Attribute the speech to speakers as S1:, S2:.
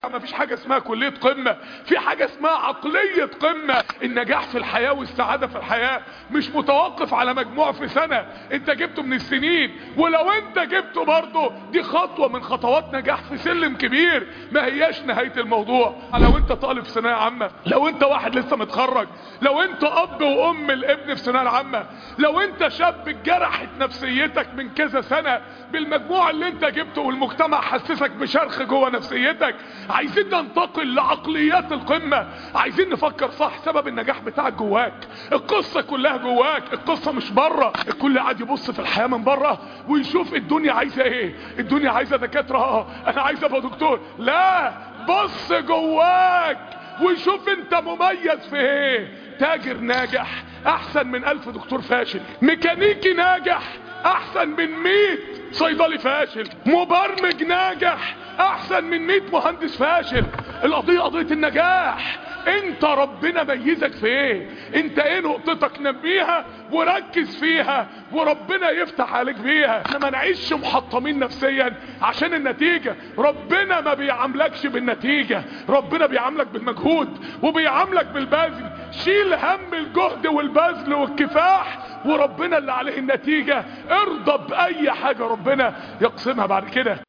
S1: ما فيش حاجة اسمها كلية قمة في حاجة اسمها عقلية قمة النجاح في الحياة والسعادة في الحياة مش متوقف على مجموع في سنة انت جبته من السنين ولو انت جبته برضه دي خطوة من خطوات نجاح في سلم كبير ما هياش نهاية الموضوع لو انت طالب في ثانوية عامة لو انت واحد لسه متخرج لو انت اب وام الابن في ثانوية العامة لو انت شاب اتجرحت نفسيتك من كذا سنة بالمجموع اللي انت جبته والمجتمع حسسك بشرخ جوه نفسيتك عايزين ننتقل لعقليات القمة عايزين نفكر صح سبب النجاح بتاعك جواك القصة كلها جواك القصة مش بره الكل قاعد يبص في الحياة من بره ويشوف الدنيا عايزة ايه الدنيا عايزة دكاترة اه انا عايز ابقى دكتور لا بص جواك وشوف انت مميز في ايه تاجر ناجح احسن من الف دكتور فاشل ميكانيكي ناجح احسن من ميت صيدلي فاشل مبرمج ناجح احسن من 100 مهندس فاشل القضية قضية النجاح انت ربنا ميزك في ايه انت ايه نقطتك نميها وركز فيها وربنا يفتح عليك بيها احنا ما نعيش محطمين نفسيا عشان النتيجة ربنا ما بيعاملكش بالنتيجة ربنا بيعاملك بالمجهود وبيعاملك بالبذل شيل هم الجهد والبذل والكفاح وربنا اللي عليه النتيجة ارضى بأي حاجة ربنا يقسمها بعد كده